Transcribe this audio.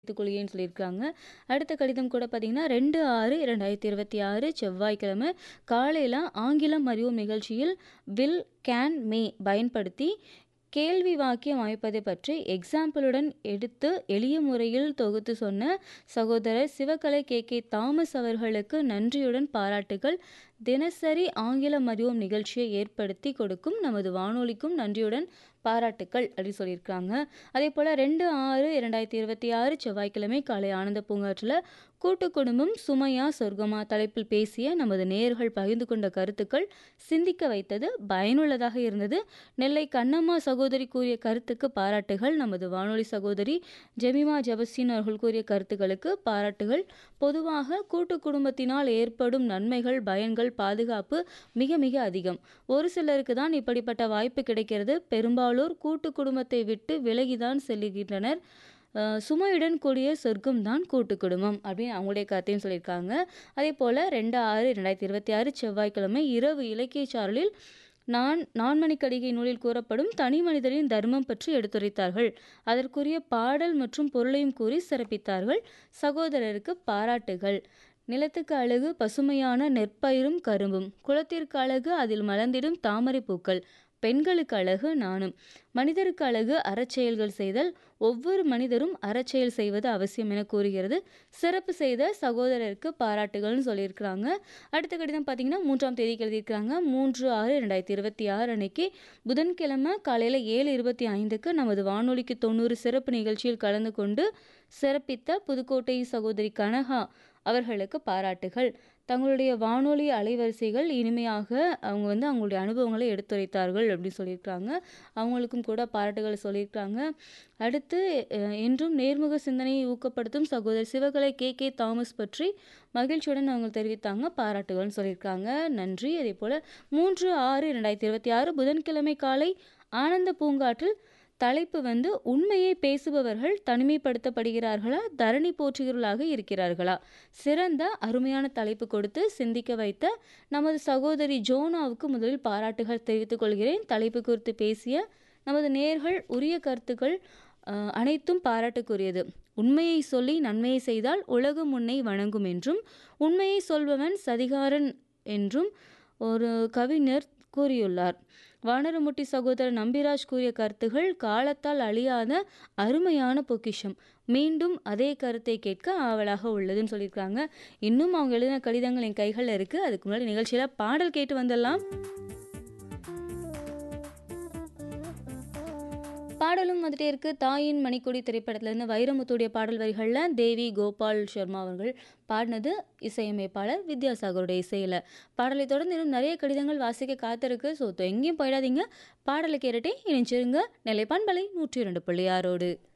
கொள்கிறேன்னு சொல்லியிருக்காங்க. அடுத்த கடிதம் கூட பார்த்தீங்கன்னா, 2/6/2026 செவ்வாய்க்கிழமை காலையில ஆங்கிலம் அறிவோம் நிகழ்ச்சியில் வில், கேன், மே பயன்படுத்தி கேள்வி வாக்கியம் அமைப்பதைப் பற்றி எக்ஸாம்பிளுடன் எடுத்து எளிய முறையில் தொகுத்து சொன்ன சகோதரர் சிவகலை கே. கே. தாமஸ் அவர்களுக்கு நன்றியுடன் பாராட்டுகள். தினசரி ஆங்கிலம் அறிவோம் நிகழ்ச்சியை ஏற்படுத்திக் கொடுக்கும் நமது வானொலிக்கும் நன்றியுடன் பாராட்டுக்கள் அப்படின்னு சொல்லியிருக்காங்க. அதேபோல 2/6/2026 செவ்வாய்க்கிழமை காலை ஆனந்த பூங்காற்றில கூட்டு குடும்பம் சுமையா சொர்க்கமா தலைப்பில் பேசிய நமது நேயர்கள் பகிர்ந்து கொண்ட கருத்துக்கள் சிந்திக்க வைத்தது, பயனுள்ளதாக இருந்தது. நெல்லை கண்ணம்மா சகோதரி கூறிய கருத்துக்கு பாராட்டுகள். நமது வானொலி சகோதரி ஜெமிமா ஜெபஸ்டின் அவர்கள் கூறிய கருத்துக்களுக்கு பாராட்டுகள். பொதுவாக கூட்டு குடும்பத்தினால் ஏற்படும் நன்மைகள், பயன்கள், பாதுகாப்பு மிக மிக அதிகம். ஒரு சிலருக்கு தான் இப்படிப்பட்ட வாய்ப்பு கிடைக்கிறது. பெரும்பாலோர் கூட்டு குடும்பத்தை விட்டு விலகிதான் செல்லுகின்றனர். அ சுமையுடன் கூடிய சொர்க்கம் தான் கூட்டு குடும்பம் அப்படின்னு அவங்களுடைய கருத்தையும் சொல்லியிருக்காங்க. அதேபோல 2/6/2026 செவ்வாய்க்கிழமை இரவு இலக்கியச் சாரலில் நான் நான்மணிக்கடிகை நூலில் கூறப்படும் தனிமனிதரின் தர்மம் பற்றி எடுத்துரைத்தார்கள். அதற்குரிய பாடல் மற்றும் பொருளையும் கூறி சிறப்பித்தார்கள். சகோதரருக்கு பாராட்டுகள். நிலத்துக்கு அழகு பசுமையான நெற்பயிரும் கரும்பும். குலத்திற்கு அழகு அதில் மலர்ந்திடும் தாமரைப் பூக்கள். பெண்களுக்கு அழகு நாணம். மனிதருக்கு அழகு அறச்செயல்கள் செய்தல். ஒவ்வொரு மனிதரும் அறச்செயல் செய்வது அவசியம் என கூறுகிறது. சிறப்பு செய்த சகோதரருக்கு பாராட்டுகள்னு சொல்லியிருக்கிறாங்க. அடுத்த கடிதம் பார்த்தீங்கன்னா, 3ஆம் தேதிக்கு எழுதியிருக்கிறாங்க. 3/6/2026 அன்னைக்கு புதன்கிழமை காலையில 7:25க்கு நமது வானொலிக்கு 90 சிறப்பு நிகழ்ச்சியில் கலந்து கொண்டு சிறப்பித்த புதுக்கோட்டை சகோதரி கனகா அவர்களுக்கு பாராட்டுகள். தங்களுடைய வானொலி அலைவரிசைகள் இனிமையாக அவங்க வந்து அவங்களுடைய அனுபவங்களை எடுத்துரைத்தார்கள் அப்படின்னு சொல்லியிருக்காங்க. அவங்களுக்கும் கூட பாராட்டுகள் சொல்லியிருக்காங்க. அடுத்து அ என்றும் நேர்முக சிந்தனையை ஊக்கப்படுத்தும் சகோதரி சிவகலை கே. கே. தாமஸ் பற்றி மகிழ்ச்சியுடன் அவங்க தெரிவித்தாங்க. பாராட்டுகள்னு சொல்லியிருக்காங்க. நன்றி. அதேபோல 3/6/2026 புதன்கிழமை காலை ஆனந்த பூங்காற்றில் தலைப்பு வந்து உண்மையை பேசுபவர்கள் தனிமைப்படுத்தப்படுகிறார்களா? தரணி போற்றுகிறவர்களாக இருக்கிறார்களா? சிறந்த அருமையான தலைப்பு கொடுத்து சிந்திக்க வைத்த நமது சகோதரி ஜோனாவுக்கு முதலில் பாராட்டுகள் தெரிவித்துக் கொள்கிறேன். தலைப்பு குறித்து பேசிய நமது நேயர்கள் உரிய கருத்துக்கள் அ அனைத்தும் பாராட்டுக்குரியது. உண்மையை சொல்லி நன்மையை செய்தால் உலகம் உன்னை வணங்கும் என்றும், உண்மையை சொல்பவன் சதிகாரன் என்றும் ஒரு கவிஞர் கூறியுள்ளார். வானரமுட்டி சகோதரர் நம்பிராஜ் கூறிய கருத்துகள் காலத்தால் அழியாத அருமையான பொக்கிஷம். மீண்டும் அதே கருத்தை கேட்க ஆவலாக உள்ளதுன்னு சொல்லியிருக்காங்க. இன்னும் அவங்க எழுதின கடிதங்கள் என் கைகள்ல இருக்கு. அதுக்கு முன்னாடி நிகழ்ச்சியில பாடல் கேட்டு வந்துடலாம். பாடலும் வந்துட்டே இருக்கு. தாயின் மணிக்கொடி திரைப்படத்திலிருந்து வைரமுத்துடைய பாடல் வரிகள்ல தேவி கோபால் சர்மா அவர்கள் பாடினது. இசையமைப்பாளர் வித்யாசாகருடைய இசையில. பாடலை தொடர்ந்து இன்னும் நிறைய கடிதங்கள் வாசிக்க காத்திருக்கு. ஸோ எங்கேயும் போயிடாதீங்க. பாடலை கேட்டுட்டே இணைஞ்சிருங்க. நெல்லை பண்பலை 102.6 ஓடு.